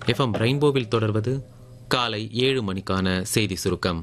FM ரெயின்போவில் தொடர்வது காலை ஏழு மணிக்கான செய்தி சுருக்கம்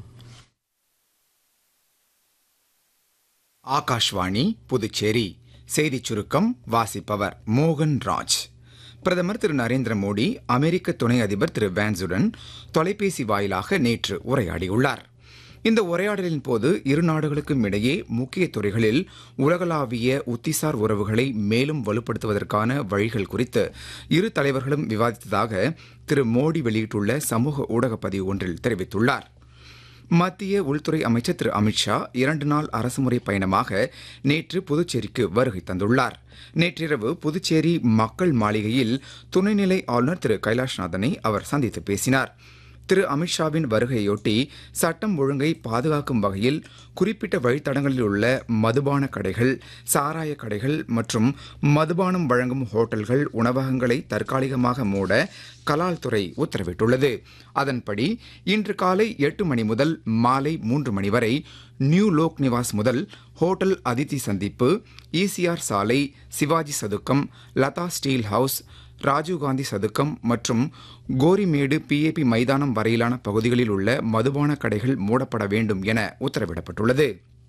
ஆகாஷ்வாணி புதுச்சேரி செய்திச் சுருக்கம் வாசிப்பவர் மோகன் ராஜ் பிரதமர் திரு நரேந்திர மோடி அமெரிக்க துணை அதிபர் திரு வேன்ஸுடன் தொலைபேசி வாயிலாக நேற்று உரையாடியுள்ளார் இந்த உரையாடலின் போது இரு நாடுகளுக்கும் இடையே முக்கிய துறைகளில் உலகளாவிய உத்திசார் உறவுகளை மேலும் வலுப்படுத்துவதற்கான வழிகள் குறித்து இரு தலைவர்களும் விவாதித்ததாக திரு மோடி வெளியிட்டுள்ள சமூக ஊடக பதிவு ஒன்றில் தெரிவித்துள்ளார் மத்திய உள்துறை அமைச்சர் திரு அமித்ஷா இரண்டு நாள் அரசுமுறை பயணமாக நேற்று புதுச்சேரிக்கு வருகை தந்துள்ளார் நேற்றிரவு புதுச்சேரி மக்கள் மாளிகையில் துணைநிலை ஆளுநர் திரு கைலாஷ்நாதனை அவர் சந்தித்து பேசினார் திரு அமித்ஷாவின் வருகையொட்டி சட்டம் ஒழுங்கை பாதுகாக்கும் வகையில் குறிப்பிட்ட வழித்தடங்களில் உள்ள மதுபான கடைகள் சாராய கடைகள் மற்றும் மதுபானம் வழங்கும் ஹோட்டல்கள் உணவகங்களை தற்காலிகமாக மூட கலால் துறை உத்தரவிட்டுள்ளது அதன்படி இன்று காலை எட்டு மணி முதல் மாலை மூன்று மணி வரை நியூ லோக் நிவாஸ் முதல் ஹோட்டல் அதித்தி சந்திப்பு ஈசிஆர் சாலை சிவாஜி சதுக்கம் லதா ஸ்டீல் ஹவுஸ் ராஜீவ்காந்தி சதுக்கம் மற்றும் கோரிமேடு பிஏபி மைதானம் வரையிலான பகுதிகளில் உள்ள மதுபான கடைகள் மூடப்பட வேண்டும் என உத்தரவிடப்பட்டுள்ளது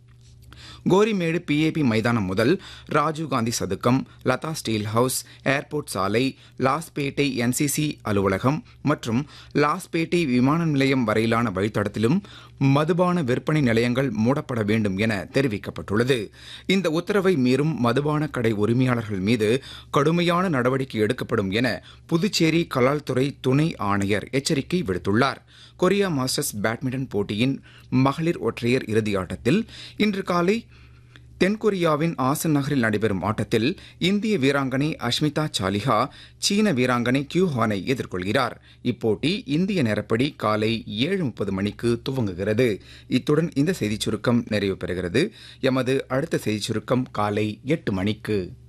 கோரிமேடு பிஏபி மைதானம் முதல் ராஜீவ்காந்தி சதுக்கம் லதா ஸ்டீல் ஹவுஸ் ஏர்போர்ட் சாலை லாஸ்பேட்டை என்சிசி அலுவலகம் மற்றும் லாஸ்பேட்டை விமான நிலையம் வரையிலான வழித்தடத்திலும் மதுபான விற்பனை நிலையங்கள் மூடப்பட வேண்டும் என தெரிவிக்கப்பட்டுள்ளது இந்த உத்தரவை மீறும் மதுபான கடை உரிமையாளர்கள் மீது கடுமையான நடவடிக்கை எடுக்கப்படும் என புதுச்சேரி கலால்துறை துணை ஆணையர் எச்சரிக்கை விடுத்துள்ளார் கொரியா மாஸ்டர்ஸ் பேட்மிண்டன் போட்டியின் மகளிர் ஒற்றையர் இறுதியாட்டத்தில் இன்று காலை தென்கொரியாவின் ஆசன் நகரில் நடைபெறும் ஆட்டத்தில் இந்திய வீராங்கனை அஷ்மிதா சாலிஹா சீன வீராங்கனை கியூ ஹானை எதிர்கொள்கிறார் இப்போட்டி இந்திய நேரப்படி காலை ஏழு முப்பது மணிக்கு துவங்குகிறது இத்துடன் இந்த செய்திச் சுருக்கம் நிறைவு பெறுகிறது எமது அடுத்த செய்திச் சுருக்கம் காலை எட்டு மணிக்கு